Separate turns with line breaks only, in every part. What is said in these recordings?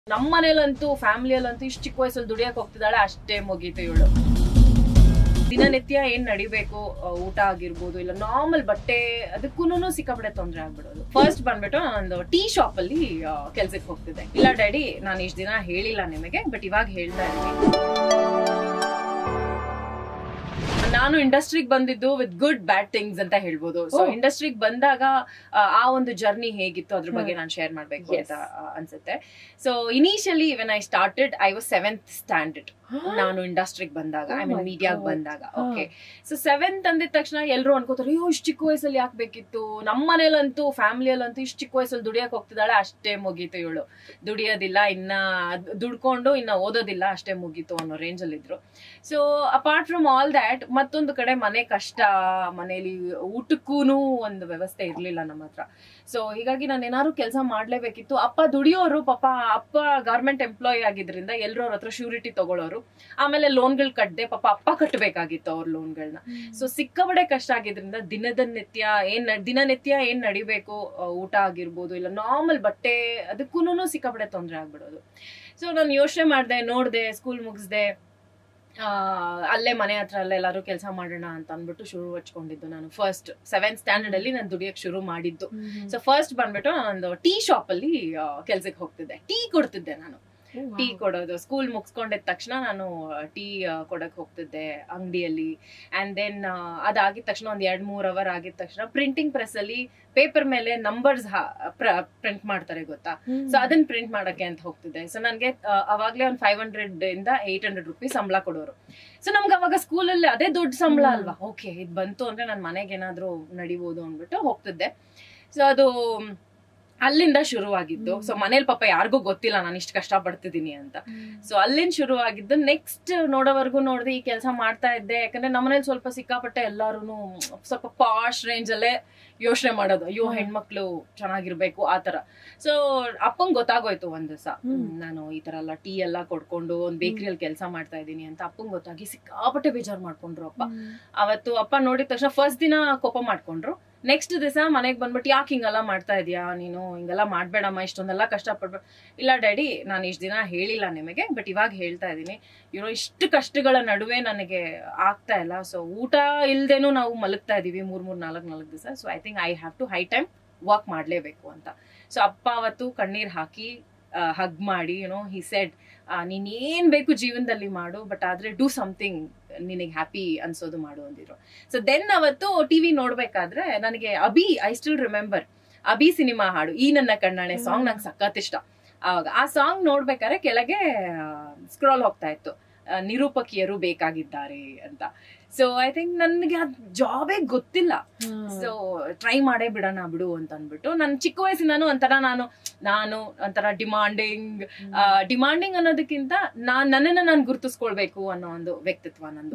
ನಮ್ಮ ಮನೇಲಂತೂ ಫ್ಯಾಮಿಲಿಯಲ್ಲಂತೂ ಇಷ್ಟು ಚಿಕ್ಕ ವಯಸ್ಸಲ್ಲಿ ದುಡಿಯಕ್ ಹೋಗ್ತಿದ್ದಾಳೆ ಅಷ್ಟೇ ಮುಗೀತು ಇವಳು ದಿನನಿತ್ಯ ಏನ್ ನಡಿಬೇಕು ಆ, ಊಟ ಆಗಿರ್ಬೋದು ಇಲ್ಲ ನಾರ್ಮಲ್ ಬಟ್ಟೆ ಅದಕ್ಕೂನು ಸಿಕ್ಕಾಪಟ್ಟೆ ತೊಂದರೆ ಆಗ್ಬಿಡೋದು ಫಸ್ಟ್ ಬಂದ್ಬಿಟ್ಟು ನಾನೊಂದು ಟೀ ಶಾಪ್ ಅಲ್ಲಿ ಕೆಲ್ಸಕ್ಕೆ ಹೋಗ್ತಿದ್ದೆ ಇಲ್ಲ ಡ್ಯಾಡಿ ನಾನು ಇಷ್ಟ ದಿನ ಹೇಳಿಲ್ಲ ನಿಮಗೆ ಬಟ್ ಇವಾಗ ಹೇಳ್ತಾ ಇದ್ದೀನಿ ನಾನು ಇಂಡಸ್ಟ್ರಿಗೆ ಬಂದಿದ್ದು ವಿತ್ ಗುಡ್ ಬ್ಯಾಡ್ ಥಿಂಗ್ಸ್ ಅಂತ ಹೇಳ್ಬೋದು ಸೊ
Oh.
ಇಂಡಸ್ಟ್ರಿಗೆ ಬಂದಾಗ ಆ, ಆ ಒಂದು ಜರ್ನಿ ಹೇಗಿತ್ತು ಅದ್ರ ಬಗ್ಗೆ ನಾನು ಶೇರ್ ಮಾಡ್ಬೇಕು
Yes.
ಅಂತ ಆ, ಅನ್ಸುತ್ತೆ so initially when I started I was seventh standard ನಾನು ಇಂಡಸ್ಟ್ರಿಗೆ ಬಂದಾಗ ಐ
Oh
ಮೀನ್
my
ಮೀಡಿಯಾಗ್
God.
ಬಂದಾಗ
ಹಾ.
ಓಕೆ ಸೊ ಸೆವೆಂತ್ ಅಂದಿದ ತಕ್ಷಣ ಎಲ್ಲರೂ ಅನ್ಕೋತಾರೆ ಅಯ್ಯೋ ಇಷ್ಟು ಚಿಕ್ಕ ವಯಸ್ಸಲ್ಲಿ ಯಾಕೆ ಬೇಕಿತ್ತು ನಮ್ಮ ಮನೇಲಂತೂ ಫ್ಯಾಮಿಲಿಯಲ್ಲಂತೂ ಇಷ್ಟು ಚಿಕ್ಕ ವಯಸ್ಸಲ್ಲಿ ದುಡಿಯಕ್ ಹೋಗ್ತಿದ್ದಾಳೆ ಅಷ್ಟೇ ಮುಗೀತು ಇವಳು ದುಡಿಯೋದಿಲ್ಲ ಇನ್ನ ದ್- ದುಡ್ಕೊಂಡು ಇನ್ನ ಓದೋದಿಲ್ಲ ಅಷ್ಟೇ ಮುಗೀತು ಅನ್ನೋ ರೇಂಜ್ ಅಲ್ಲಿ ಇದ್ರು so apart from all that ಮತ್ತೊಂದು ಕಡೆ ಮನೆ ಕಷ್ಟ ಮನೇಲಿ ಊಟಕ್ಕೂನು ಒಂದು ವ್ಯವಸ್ಥೆ ಇರ್ಲಿಲ್ಲ ನಮ್ಮ ಹತ್ರ ಸೊ ಹೀಗಾಗಿ ನಾನು ಏನಾದ್ರು ಕೆಲಸ ಮಾಡ್ಲೇಬೇಕಿತ್ತು ಅಪ್ಪ ದುಡಿಯೋರು ಪಾಪ ಅಪ್ಪ ಗವರ್ಮೆಂಟ್ ಎಂಪ್ಲಾಯಿ ಆಗಿದ್ರಿಂದ ಎಲ್ಲರೂ ಅವ್ರ ಹತ್ರ ಶ್ಯೂರಿಟಿ ತಗೊಳ್ಳೋರು ಆಮೇಲೆ ಲೋನ್ಗಳು ಕಟ್ಟದೆ ಪಾಪ ಅಪ್ಪ ಕಟ್ಟಬೇಕಾಗಿತ್ತು ಅವ್ರ ಲೋನ್ಗಳನ್ನ ಸೊ ಸಿಕ್ಕಾಬಡೆ ಕಷ್ಟ ಆಗಿದ್ರಿಂದ ದಿನದ ನಿತ್ಯ ಏನ್ ನ- ದಿನನಿತ್ಯ ಏನ್ ನಡಿಬೇಕು ಆ, ಊಟ ಆಗಿರ್ಬೋದು ಇಲ್ಲ ನಾರ್ಮಲ್ ಬಟ್ಟೆ ಅದಕ್ಕೂನು ಸಿಕ್ಕಾಬಡೆ ತೊಂದರೆ ಆಗ್ಬಿಡೋದು ಸೊ ನಾನು ಯೋಚನೆ ಮಾಡಿದೆ ನೋಡಿದೆ ಸ್ಕೂಲ್ ಮುಗಿಸ್ದೆ ಅಲ್ಲೇ ಮನೆ ಹತ್ರ ಅಲ್ಲೇ ಎಲ್ಲಾರು ಕೆಲಸ ಮಾಡೋಣ ಅಂತ ಅಂದ್ಬಿಟ್ಟು ಶುರು ಹಚ್ಕೊಂಡಿದ್ದು ನಾನು ಫಸ್ಟ್ ಸೆವೆಂತ್ ಸ್ಟ್ಯಾಂಡರ್ಡ್ ಅಲ್ಲಿ ನಾನು ದುಡಿಯಕ್ ಶುರು ಮಾಡಿದ್ದು ಸೊ ಫಸ್ಟ್ ಬಂದ್ಬಿಟ್ಟು ನಾನೊಂದು ಟೀ ಶಾಪ್ ಅಲ್ಲಿ ಕೆಲ್ಸಕ್ಕೆ ಹೋಗ್ತಿದ್ದೆ ಟೀ ಕೊಡ್ತಿದ್ದೆ ನಾನು ಟೀ ಕೊಡೋದು ಸ್ಕೂಲ್ ಮುಗಿಸ್ಕೊಂಡಿದ ತಕ್ಷಣ ನಾನು ಟೀ ಕೊಡಕ್ ಹೋಗ್ತಿದ್ದೆ ಅಂಗಡಿಯಲ್ಲಿ ಅಂಡ್ ದೆನ್ ಅದಾಗಿದ ತಕ್ಷಣ ಒಂದ್ ಎರಡ್ ಮೂರ್ ಅವರ್ ಆಗಿದ ತಕ್ಷಣ ಪ್ರಿಂಟಿಂಗ್ ಪ್ರೆಸ್ ಅಲ್ಲಿ ಪೇಪರ್ ಮೇಲೆ ನಂಬರ್ಸ್ ಪ್ರಿಂಟ್ ಮಾಡ್ತಾರೆ ಗೊತ್ತಾ ಸೊ ಅದನ್ನ ಪ್ರಿಂಟ್ ಮಾಡಕ್ಕೆ ಅಂತ ಹೋಗ್ತಿದ್ದೆ ಸೊ ನನ್ಗೆ ಆ, ಅವಾಗ್ಲೇ ಒಂದ್ ಫೈವ್ ಹಂಡ್ರೆಡ್ ಇಂದ ಏಟ್ ಹಂಡ್ರೆಡ್ ರುಪೀಸ್ ಸಂಬಳ ಕೊಡೋರು ಸೊ ನಮ್ಗೆ ಅವಾಗ ಸ್ಕೂಲಲ್ಲಿ ಅದೇ ದೊಡ್ಡ ಸಂಬಳ
ಹ್ಮ್.
ಅಲ್ವಾ ಓಕೆ ಇದು ಬಂತು ಅಂದ್ರೆ ನನ್ ಮನೆಗೆ ಏನಾದ್ರೂ ನಡಿಬೋದು ಅಂದ್ಬಿಟ್ಟು ಹೋಗ್ತಿದ್ದೆ ಸೊ ಅದು ಅಲ್ಲಿಂದ ಶುರುವಾಗಿದ್ದು
ಹ್ಮ್.
ಸೊ ಮನೇಲಿ ಪಾಪ ಯಾರಿಗೂ ಗೊತ್ತಿಲ್ಲ ನಾನು ಇಷ್ಟು ಕಷ್ಟ ಪಡ್ತಿದ್ದೀನಿ ಅಂತ ಸೊ ಅಲ್ಲಿಂದ ಶುರುವಾಗಿದ್ದು ನೆಕ್ಸ್ಟ್ ನೋಡೋವರೆಗೂ ನೋಡಿದೆ ಈ ಕೆಲಸ ಮಾಡ್ತಾ ಇದ್ದೆ ಯಾಕಂದ್ರೆ ನಮ್ಮನೇಲಿ ಸ್ವಲ್ಪ ಸಿಕ್ಕಾಪಟ್ಟೆ ಎಲ್ಲಾರು ಸ್ವಲ್ಪ ಪಾಶ್ ರೇಂಜ್ ಅಲ್ಲೇ ಯೋಚನೆ ಮಾಡೋದು ಅಯ್ಯೋ
ಹ್ಮ್.
ಹೆಣ್ಮಕ್ಳು ಚೆನ್ನಾಗಿರ್ಬೇಕು ಆ ತರ ಸೊ ಅಪ್ಪಂಗ್ ಗೊತ್ತಾಗೋಯ್ತು ಒಂದ್ ದಿವಸ
ಹ್ಮ್.
ನಾನು ಈ ತರ ಎಲ್ಲ ಟೀ ಎಲ್ಲ ಕೊಡ್ಕೊಂಡು ಒಂದ್ ಬೇಕರಿಯಲ್ಲಿ ಕೆಲಸ ಮಾಡ್ತಾ ಇದ್ದೀನಿ ಅಂತ ಅಪ್ಪಂಗ್ ಗೊತ್ತಾಗಿ ಸಿಕ್ಕಾಪಟ್ಟೆ ಬೇಜಾರ್ ಮಾಡ್ಕೊಂಡ್ರು ಅಪ್ಪ ಅವತ್ತು ಅಪ್ಪ ನೋಡಿದ ತಕ್ಷಣ ಫಸ್ಟ್ ದಿನ ಕೋಪ ಮಾಡ್ಕೊಂಡ್ರು ನೆಕ್ಸ್ಟ್ ದಿವಸ ಮನೆಗೆ ಬಂದ್ಬಿಟ್ಟು ಯಾಕೆ ಹಿಂಗೆಲ್ಲ ಮಾಡ್ತಾ ಇದೀಯಾ ನೀನು ಹಿಂಗೆಲ್ಲ ಮಾಡ್ಬೇಡಮ್ಮ ಇಷ್ಟೊಂದೆಲ್ಲ ಕಷ್ಟಪಡ್ಬೇಡ ಇಲ್ಲ ಡ್ಯಾಡಿ ನಾನು ಇಷ್ಟು ದಿನ ಹೇಳಿಲ್ಲ ನಿಮಗೆ ಬಟ್ ಇವಾಗ ಹೇಳ್ತಾ ಇದ್ದೀನಿ ಯುನೋ ಇಷ್ಟು ಕಷ್ಟಗಳ ನಡುವೆ ನನಗೆ ಆಗ್ತಾ ಇಲ್ಲ ಸೊ ಊಟ ಇಲ್ದೇನು ನಾವು ಮಲಗ್ತಾ ಇದೀವಿ ಮೂರ್ ಮೂರ್ ನಾಲ್ಕು ನಾಲ್ಕು ದಿವಸ so I think I have to high time work ಮಾಡಲೇಬೇಕು ಅಂತ ಸೊ ಅಪ್ಪ ಅವತ್ತು ಕಣ್ಣೀರ್ ಹಾಕಿ ಹಗ್ ಮಾಡಿ ಯುನೋ ಹಿ ಸೆಡ್ ನೀನ್ ಏನ್ ಬೇಕು ಜೀವನದಲ್ಲಿ ಮಾಡು ಬಟ್ ಆದ್ರೆ ಡೂ ಸಮಥಿಂಗ್ ನಿನಗೆ ಹ್ಯಾಪಿ ಅನ್ಸೋದು ಮಾಡು ಅಂದಿದ್ರು ಸೊ ದೆನ್ ಅವತ್ತು ಟಿವಿ ನೋಡ್ಬೇಕಾದ್ರೆ ನನಗೆ Abhi I still remember Abhi cinema ಹಾಡು ಈ ನನ್ನ ಕಣ್ಣಾಣೆ ಸಾಂಗ್ ನಂಗೆ ಸಖತ್ ಇಷ್ಟ ಆವಾಗ ಆ ಸಾಂಗ್ ನೋಡ್ಬೇಕಾದ್ರೆ ಕೆಳಗೆ ಸ್ಕ್ರಾಲ್ ಹೋಗ್ತಾ ಇತ್ತು ಆ, ನಿರೂಪಕಿಯರು ಬೇಕಾಗಿದ್ದಾರೆ ಅಂತ ಸೊ ಐ ಥಿಂಕ್ ನನಗೆ ಅದ್ ಜಾಬೇ ಗೊತ್ತಿಲ್ಲ ಸೊ ಟ್ರೈ ಮಾಡೇ ಬಿಡೋಣ ಬಿಡು ಅಂತ ಅಂದ್ಬಿಟ್ಟು ನನ್ ಚಿಕ್ಕ ವಯಸ್ಸಿನಾನು ಒಂಥರ ನಾನು ನಾನು ಒಂಥರ ಡಿಮಾಂಡಿಂಗ್ ಡಿಮಾಂಡಿಂಗ್ ಅನ್ನೋದಕ್ಕಿಂತ ನಾನ್ ನನ್ನನ್ನ ನಾನು ಗುರುತಿಸ್ಕೊಳ್ಬೇಕು ಅನ್ನೋ ಒಂದು ವ್ಯಕ್ತಿತ್ವ ನಂದು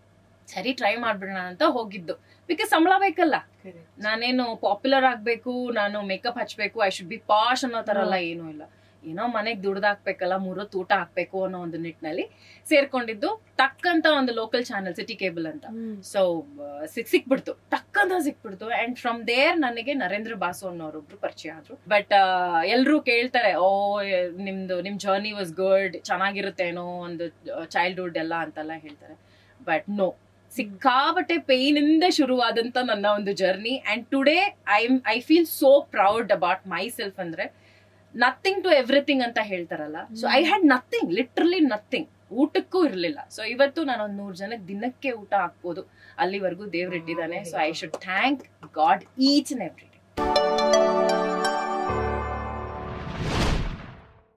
ಸರಿ ಟ್ರೈ ಮಾಡ್ಬಿಡೋಣ ಅಂತ ಹೋಗಿದ್ದು ಬಿಕಾಸ್ ಸಂಬಳ ಬೇಕಲ್ಲ ನಾನೇನು ಪಾಪ್ಯುಲರ್ ಆಗ್ಬೇಕು ನಾನು ಮೇಕಪ್ ಹಚ್ಬೇಕು ಐ ಶುಡ್ ಬಿ ಪಾಶ್ ಅನ್ನೋ ತರ ಎಲ್ಲ ಏನೂ ಇಲ್ಲ ಏನೋ ಮನೆಗ್ ದುಡ್ದಾಕ್ಬೇಕಲ್ಲ ಮೂರೊತ್ತು ಊಟ ಹಾಕ್ಬೇಕು ಅನ್ನೋ ಒಂದು ನಿಟ್ಟಿನಲ್ಲಿ ಸೇರ್ಕೊಂಡಿದ್ದು ಟಕ್ ಅಂತ ಒಂದು ಲೋಕಲ್ ಚಾನಲ್ ಸಿಟಿ ಕೇಬಲ್ ಅಂತ ಸೊ ಸಿಕ್ ಸಿಕ್ಬಿಡ್ತು ಟಕ್ ಅಂತ ಸಿಕ್ಬಿಡ್ತು ಅಂಡ್ ಫ್ರಮ್ ದೇರ್ ನನಗೆ ನರೇಂದ್ರ ಬಾಸು ಅನ್ನೋರೊಬ್ರು ಪರಿಚಯ ಆದ್ರು ಬಟ್ ಎಲ್ರು ಕೇಳ್ತಾರೆ ಓ ನಿಮ್ದು ನಿಮ್ ಜರ್ನಿ ವಾಸ್ ಗುಡ್ ಚೆನ್ನಾಗಿರುತ್ತೇನೋ ಒಂದು ಚೈಲ್ಡ್ಹುಡ್ ಎಲ್ಲ ಅಂತೆಲ್ಲ ಹೇಳ್ತಾರೆ ಬಟ್ ನೋ ಸಿಕ್ಕಾಬಟ್ಟೆ ಪೇನ್ ಇಂದ ಶುರುವಾದಂತ ನನ್ನ ಒಂದು journey and today I I feel so proud about myself ಅಂದ್ರೆ ನಥಿಂಗ್ ಟು ಎವ್ರಿಥಿಂಗ್ ಅಂತ ಹೇಳ್ತಾರಲ್ಲ so I had nothing literally nothing ಊಟಕ್ಕೂ ಇರ್ಲಿಲ್ಲ ಸೊ ಇವತ್ತು ನಾನು ಒಂದ್ ನೂರ್ ಜನಕ್ಕೆ ದಿನಕ್ಕೆ ಊಟ ಹಾಕ್ಬೋದು ಅಲ್ಲಿವರೆಗೂ ದೇವ್ರಿಟ್ಟಿದ್ದಾನೆ so I should thank God each and every